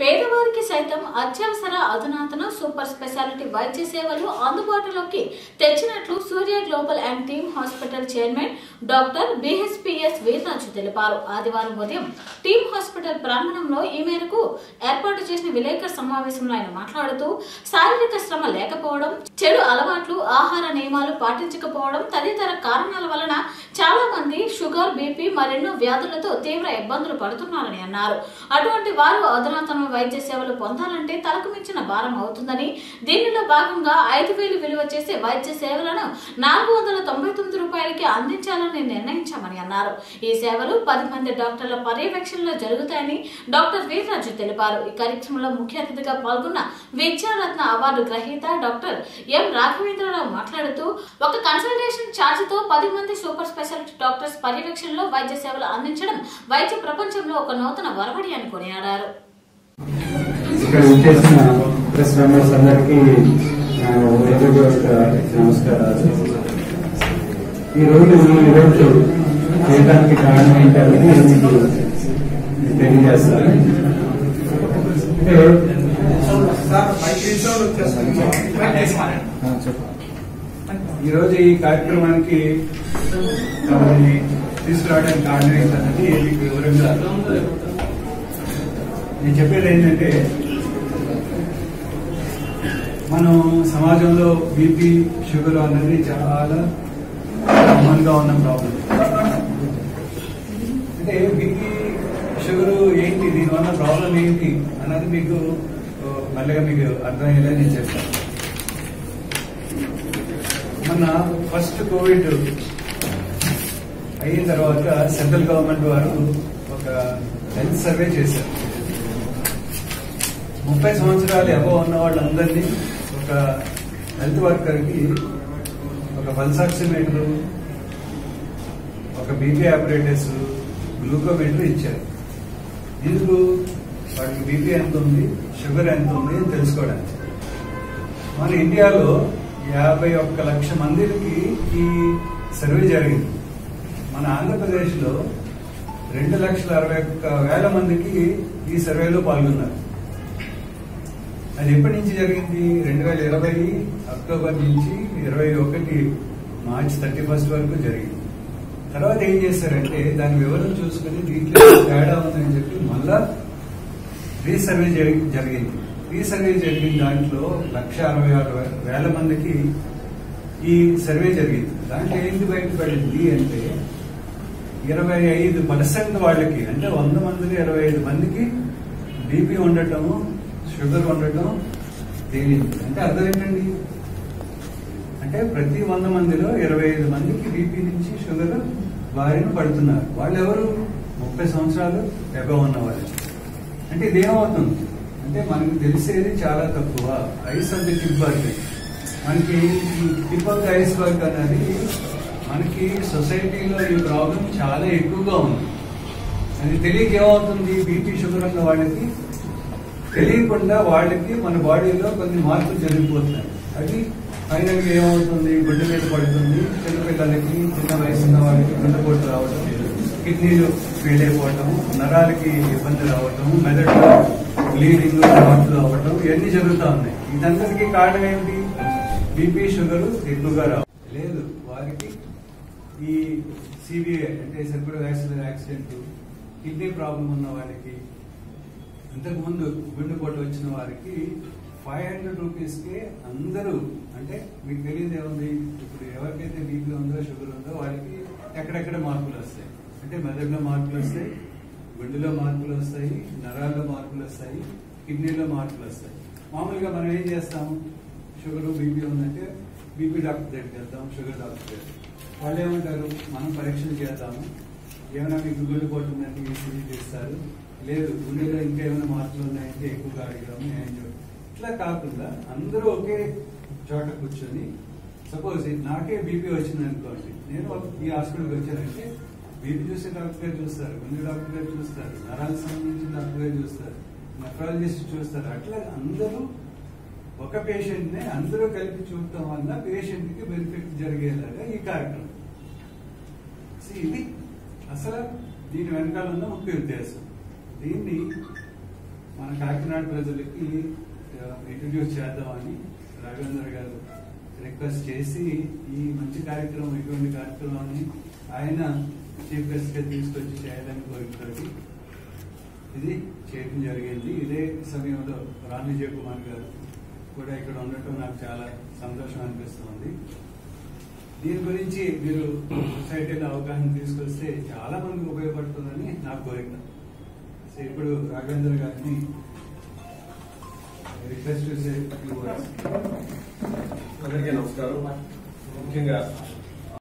పేదవారికి సైతం అత్యవసర అధునాతన సూపర్ స్పెషాలిటీ వైద్య సేవలు అందుబాటులోకి తెచ్చినట్లు Surya global and team hospital chairman doctor BHPS Veerraju తెలిపారు ఆదివారం ఉదయం టీమ్ హాస్పిటల్ ప్రాంగణంలో ఈ మేరకు ఏర్పాటు చేసిన విలేకరుల సమావేశంలో ఆయన మాట్లాడుతూ శారీరక శ్రమ లేకపోవడం చెడు అలవాట్లు ఆహార నియమాలు పాటించకపోవడం తదితర కారణాల వలన చాలా మంది షుగర్ బీపీ మరెన్నో వ్యాధులతో తీవ్ర ఇబ్బందులు పడుతున్నారని అన్నారు అటువంటి వారు అధునాతన వైద్య సేవలు పొందాలంటే తలకు మించిన భారం అవుతుందని దీనిలో భాగంగా ఐదు వేలు విలువ చేసే వైద్య సేవలను నాలుగు వందల తొంభై తొమ్మిది రూపాయలకి అందించాలని నిర్ణయించామని అన్నారు ఈ సేవలు పది మంది డాక్టర్ల పర్యవేక్షణలో జరుగుతాయని డాక్టర్ వీర్రాజు తెలిపారు ఈ కార్యక్రమంలో ముఖ్య అతిథిగా పాల్గొన్న విద్యారత్న అవార్డు గ్రహీత డాక్టర్ ఎం రాఘవేంద్రరావు మాట్లాడుతూ ఒక కన్సల్టేషన్ ఛార్జ్ తో పది మంది సూపర్ స్పెషాలిటీ డాక్టర్స్ పర్యవేక్షణలో వైద్య సేవలు అందించడం వైద్య ప్రపంచంలో ఒక నూతన వరవడి అని కొనియాడారు ఇక్కడ వచ్చేసిన ప్రెస్ మెంబర్స్ అందరికీ నా హృదయపూర్వక నమస్కారాలు ఈ రోజు ఈ ఈవెంట్ చేయడానికి కారణం ఏంటనేది మీకు తెలియజేస్తాను అంటే ఈరోజు ఈ కార్యక్రమానికి మమ్మల్ని తీసుకురావడానికి కారణం ఏంటన్నది మీకు వివరంగా నేను చెప్పేది ఏంటంటే మనం సమాజంలో బీపీ షుగర్ అన్నది చాలా కామన్గా ఉన్న ప్రాబ్లం అంటే బీపీ షుగర్ ఏంటి దీనివల్ల ప్రాబ్లం ఏంటి అన్నది మీకు ఓ, మెల్లగా మీకు అర్థమయ్యేలా నేను చెప్తాను మొన్న ఫస్ట్ కోవిడ్ అయిన తర్వాత సెంట్రల్ గవర్నమెంట్ వారు ఒక హెల్త్ సర్వే చేశారు ముప్పై సంవత్సరాలు అబవ్ ఉన్న వాళ్ళందరినీ ఒక హెల్త్ వర్కర్కి ఒక పల్స్ ఆక్సిమీటర్ ఒక బీపీ ఆపరేటర్స్ గ్లూకోమీటర్ ఇచ్చారు ఇందుకు వాడికి బీపీ ఎంత ఉంది షుగర్ ఎంత ఉంది అని తెలుసుకోవడానికి మన ఇండియాలో యాభై ఒక్క లక్ష మందికి ఈ సర్వే జరిగింది మన ఆంధ్రప్రదేశ్లో రెండు లక్షల అరవై ఒక్క వేల మందికి ఈ సర్వేలో పాల్గొన్నారు అది ఎప్పటి నుంచి జరిగింది రెండు వేల ఇరవై అక్టోబర్ నుంచి ఇరవై ఒకటి మార్చ్ థర్టీ ఫస్ట్ వరకు జరిగింది తర్వాత ఏం చేశారంటే దాని వివరం చూసుకుని దీంట్లో తేడా ఉందని చెప్పి మళ్ళా రీసర్వే జరి- జరిగింది రీసర్వే జరిగిన దాంట్లో లక్ష అరవై ఆరు వే- వేల మందికి ఈ సర్వే జరిగింది దాంట్లో ఏంటి బయటపడింది అంటే ఇరవై ఐదు పర్సెంట్ వాళ్ళకి అంటే వంద మందికి ఇరవై ఐదు మందికి బీపీ ఉండటము షుగర్ ఉండటం తేలింది అంటే అర్థం ఏంటండి అంటే ప్రతి వంద మందిలో ఇరవై ఐదు మందికి బీపీ నుంచి షుగర్ బారిన పడుతున్నారు వాళ్ళు ఎవరు ముప్పై సంవత్సరాలు ఎగవ ఉన్న వాళ్ళు అంటే ఇదేమవుతుంది అంటే మనకు తెలిసేది చాలా తక్కువ ice of the tip work మనకి ఈ tip of the ice work అనేది మనకి సొసైటీలో ఈ ప్రాబ్లం చాలా ఎక్కువగా ఉంది అది తెలియక ఏమవుతుంది బీపీ షుగర్ ఉన్న వాళ్ళకి తెలియకుండా వాళ్ళకి మన బాడీలో కొన్ని మార్పులు జరిగిపోతున్నాయి అది ఫైనల్ గా ఏమవుతుంది గుడ్డ మీద పడుతుంది చిన్నపిల్లలకి చిన్న వయసు ఉన్న వాళ్ళకి గుండెపోటు రావడం కిడ్నీలు ఫెయిల్ అయిపోవటం నరాలకి ఇబ్బంది రావటం మెదడులో బ్లీడింగ్ మార్పులు అవ్వటం ఇవన్నీ జరుగుతూ ఉన్నాయి ఇదందరికీ కారణం ఏమిటి బీపీ షుగర్ ఎక్కువగా రావు లేదు వారికి ఈ సిబిఐ అంటే cerebral accident accident kidney problem ఉన్న వారికి ఇంతకు ముందు గుండెపోటు వచ్చిన వారికి ఫైవ్ హండ్రెడ్ రూపీస్ కి అందరూ అంటే మీకు తెలియదు ఏముంది ఇప్పుడు ఎవరికైతే బీపీ ఉందో షుగర్ ఉందో వాళ్ళకి ఎక్కడెక్కడ మార్పులు వస్తాయి అంటే మెదడులో మార్పులు వస్తాయి గుండెలో మార్పులు వస్తాయి నరాల్లో మార్పులు వస్తాయి కిడ్నీలో మార్పులు వస్తాయి మామూలుగా మనం ఏం చేస్తాము షుగర్ బీపీ ఉందంటే బీపీ డాక్టర్ దగ్గరికి వెళ్తాం షుగర్ డాక్టర్ దగ్గర వాళ్ళు ఏమంటారు మనం పరీక్షలు చేద్దాము ఏమైనా మీకు గుండె పోతుందంటే ఈసీజీ చేస్తారు లేదు గుండెలో ఇంకా ఏమైనా మార్పులు ఉన్నాయంటే ఎక్కువగా అడిగాము ఏం చెప్పు ఇట్లా కాకుండా అందరూ ఒకే చోట కూర్చొని సపోజ్ నాకే బీపీ వచ్చింది అనుకోండి నేను ఒక- ఈ హాస్పిటల్కి వచ్చానంటే బీపీ చూసే డాక్టర్ గారు చూస్తారు గుండె డాక్టర్ గారు చూస్తారు నరాలకు సంబంధించిన డాక్టర్ గారు చూస్తారు నెఫ్రాలజిస్ట్ చూస్తారు అట్లా అందరూ ఒక పేషెంట్ ని అందరూ కలిపి చూడటం వల్ల పేషెంట్ కి బెనిఫిట్ జరిగేలాగా ఈ కార్యక్రమం See, ఇది అసలు దీని వెనకాల ఉన్న ముఖ్య ఉద్దేశం దీన్ని మన కాకినాడ ప్రజలకి ఇంట్రడ్యూస్ చేద్దామని రాఘవేంద్ర గారు రిక్వెస్ట్ చేసి ఈ మంచి కార్యక్రమం ఇటువంటి కార్యక్రమాన్ని ఆయన చీఫ్ గెస్ట్ గా తీసుకొచ్చి చేయాలని కోరికతోటి ఇది చేయడం జరిగింది ఇదే సమయంలో రామ్ విజయ్ కుమార్ గారు కూడా ఇక్కడ ఉండటం నాకు చాలా సంతోషం అనిపిస్తుంది దీని గురించి మీరు సొసైటీలో అవగాహన తీసుకొస్తే చాలా మందికి ఉపయోగపడుతుందని నా కోరిక సో ఇప్పుడు రాఘవేంద్ర గారిని రిక్వెస్ట్ చేసే అందరికీ నమస్కారం ముఖ్యంగా